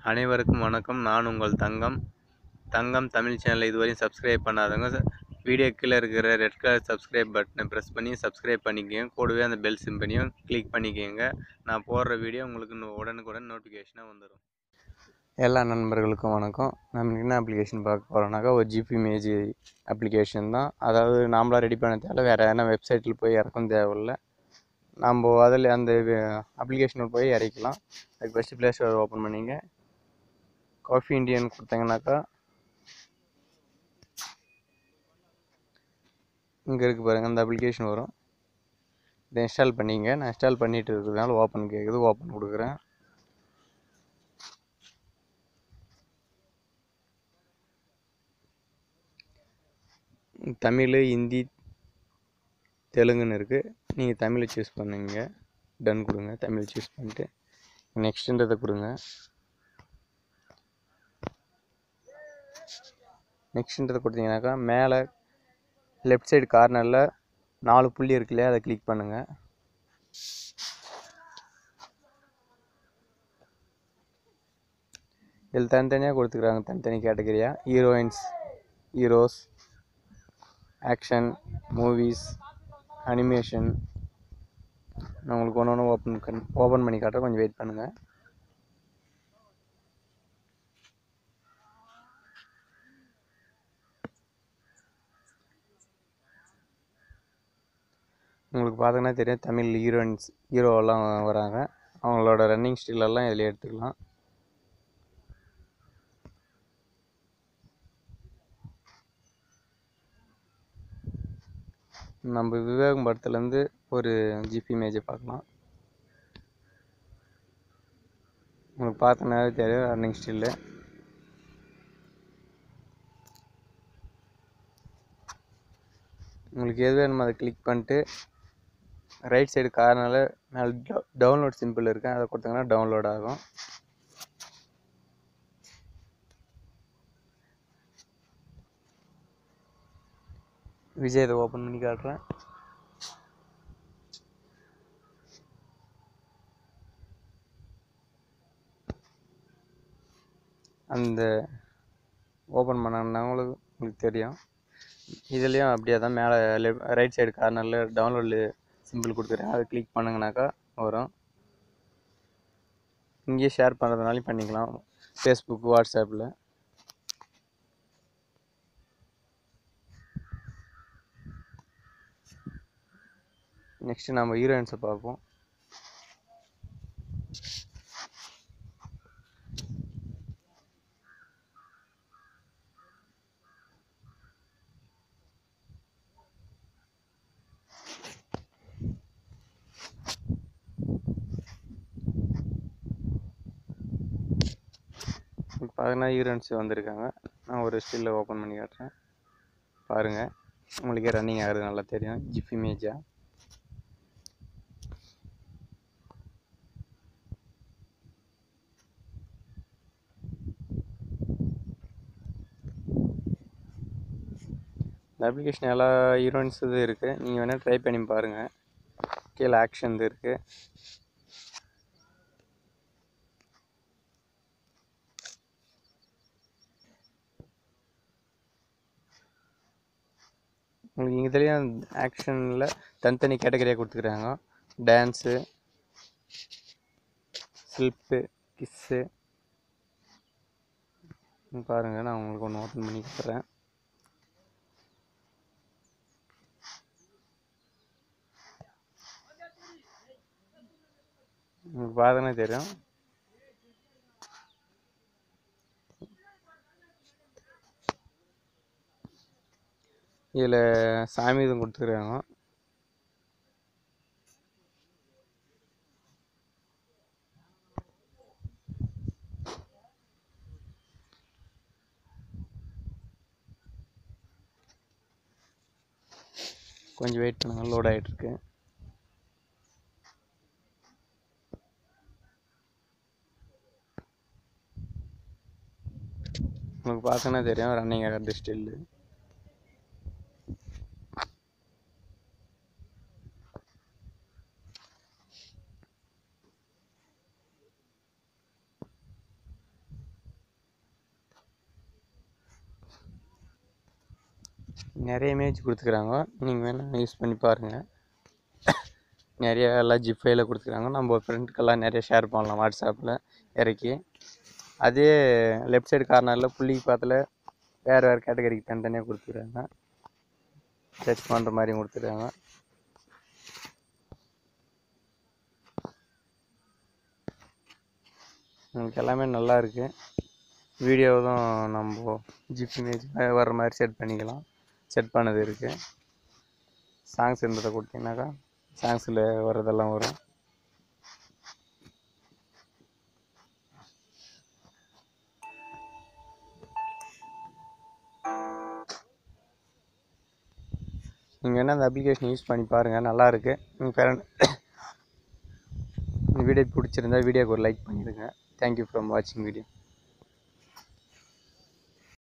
அனைவருக்கும் வணக்கம் நான் உங்கள் தங்கம் தங்கம் தமிழ் சேனலை இதுவரையும் சப்ஸ்கிரைப் பண்ணாதவங்க வீடியோ கீழே இருக்கிற ரெட் கலர் சப்ஸ்கிரைப் பட்டனை ப்ரெஸ் பண்ணி சப்ஸ்கிரைப் பண்ணிக்கோங்க கூடவே அந்த பெல் சிம்பனையும் கிளிக் பண்ணிக்கோங்க நான் போடுற வீடியோ உங்களுக்கு இன்னும் உடனுக்குடன் நோட்டிஃபிகேஷனாக வந்துடும் எல்லா நண்பர்களுக்கும் வணக்கம் நம்ம என்ன அப்ளிகேஷன் பார்க்க போகிறோம்னாக்கா ஒரு ஜிபி இமேஜ் அப்ளிகேஷன் தான் அதாவது நாமளாக ரெடி பண்ண தேவை வேறு எதனா வெப்சைட்டில் போய் இறக்கும் தேவையில்ல நம்ம அதில் அந்த அப்ளிகேஷனில் போய் இறக்கலாம் அதுக்கு ஃபஸ்ட்டு ப்ளே ஸ்டோர் ஓப்பன் பண்ணிங்க காஃபி இண்டியன் கொடுத்தீங்கன்னாக்கா இங்கே இருக்குது பாருங்கள் அந்த அப்ளிகேஷன் வரும் இதை இன்ஸ்டால் பண்ணிங்க நான் இன்ஸ்டால் பண்ணிட்டு இருக்கிறதுனால ஓப்பன் கேட்குது ஓப்பன் கொடுக்குறேன் தமிழ் ஹிந்தி தெலுங்குன்னு இருக்குது நீங்கள் தமிழை சூஸ் பண்ணுங்க டன் கொடுங்க தமிழ் சூஸ் பண்ணிட்டு நெக்ஸ்ட்டுன்றதை கொடுங்க நெக்ஸ்ட்டுன்றதை கொடுத்தீங்கன்னாக்கா மேலே லெஃப்ட் சைடு கார்னரில் நாலு புள்ளி இருக்கு இல்லையா அதை கிளிக் பண்ணுங்கள் இதில் தனித்தனியாக கொடுத்துக்கிறாங்க தனித்தனி கேட்டகரியாக heroines heroes action movies animation நான் உங்களுக்கு ஒன்று ஒன்று ஓப்பன் கண் ஓப்பன் பண்ணி காட்டுறேன் கொஞ்சம் வெயிட் பண்ணுங்கள் உங்களுக்கு பார்த்தீங்கன்னா தெரியும் தமிழ் ஹீரோயின்ஸ் ஹீரோவெல்லாம் வராங்க அவங்களோட ரன்னிங் ஸ்டில்லெல்லாம் இதில் எடுத்துக்கலாம் நம்ம விவேகம் படத்துலேருந்து ஒரு ஜிபி இமேஜை பார்க்கலாம் உங்களுக்கு பார்த்தனாவே தெரியும் ரன்னிங் ஸ்டில்லு உங்களுக்கு எது வேணுமோ அதை கிளிக் பண்ணிட்டு ரைட் சைடு கார்னரில் மேலே டவுன்லோட் சிம்பிள் இருக்கு அதை கொடுத்தீங்கன்னா டவுன்லோட் ஆகும் விஜய் இதை ஓப்பன் பண்ணி காட்டுறேன் அந்த ஓப்பன் பண்ணவங்களுக்கு உங்களுக்கு தெரியும் இதுலேயும் அப்படியே தான் மேலே லெஃப்ட் ரைட் சைடு கார்னரில் டவுன்லோடு சிம்பிள் கொடுத்துருக்கேன் அதை கிளிக் பண்ணுங்கனாக்கா வரும் இங்கேயே ஷேர் பண்ணுறதுனாலையும் பண்ணிக்கலாம் ஃபேஸ்புக் வாட்ஸ்அப்பில் நெக்ஸ்ட்டு நம்ம ஹீரோயின்ஸை பார்ப்போம் இப்போ பார்த்தீங்கன்னா ஹீரோயின்ஸ் வந்திருக்காங்க நான் ஒரு ஸ்டில்ல ஓப்பன் பண்ணி காட்டுறேன் பாருங்கள் உங்களுக்கே ரன்னிங் ஆகுது நல்லா தெரியும் ஜிப் இமேஜாக இந்த அப்ளிகேஷன் எல்லா ஹீரோயின்ஸ் இது இருக்குது நீங்கள் வேணால் ட்ரை பண்ணி பாருங்கள் கீழே ஆக்ஷன் இது இருக்குது உங்களுக்கு இதுலேயும் ஆக்ஷனில் தனித்தனி கேட்டகரியாக கொடுத்துக்கிறாங்க டான்ஸு ஸ்லிப்பு கிஸ்ஸு பாருங்கள் நான் உங்களுக்கு ஒன்று ஓப்பன் பண்ணி கொடுத்துறேன் உங்களுக்கு பார்த்தோன்னே தெரியும் இதில் சாமி இதுவும் கொடுத்துருக்காங்க கொஞ்சம் வெயிட் பண்ணுங்க லோட் ஆகிட்டு இருக்கு உங்களுக்கு பார்த்தோன்னா தெரியும் ரன்னிங் ஆகிறது ஸ்டில்லு நிறைய இமேஜ் கொடுத்துக்கிறாங்க நீங்கள் வேணால் யூஸ் பண்ணி பாருங்கள் நிறைய எல்லாம் ஜிப் ஃபைல கொடுத்துக்கிறாங்க நம்ம ஃப்ரெண்டுக்கெல்லாம் நிறைய ஷேர் பண்ணலாம் வாட்ஸ்அப்பில் இறக்கி அதே லெஃப்ட் சைடு கார்னரில் புள்ளி பாத்தில் வேறு வேறு கேட்டகரிக்கு தனித்தனியாக கொடுத்துக்கிறாங்க சர்ச் பண்ணுற மாதிரியும் கொடுத்துருக்காங்க உங்களுக்கு எல்லாமே நல்லா இருக்குது வீடியோவும் நம்ம ஜிப் இமேஜ் வர்ற மாதிரி செட் பண்ணிக்கலாம் செட் பண்ணது இருக்குது சாங்ஸ் இருந்ததை கொடுத்தீங்கன்னாக்கா சாங்ஸில் வர்றதெல்லாம் வரும் நீங்கள் வேணால் அந்த அப்ளிகேஷன் யூஸ் பண்ணி பாருங்கள் நல்லாயிருக்கு உங்கள் ஃப்ரெண்ட் இந்த வீடியோ பிடிச்சிருந்தா வீடியோக்கு ஒரு லைக் பண்ணிடுங்க தேங்க்யூ ஃப்ரம் வாட்சிங் வீடியோ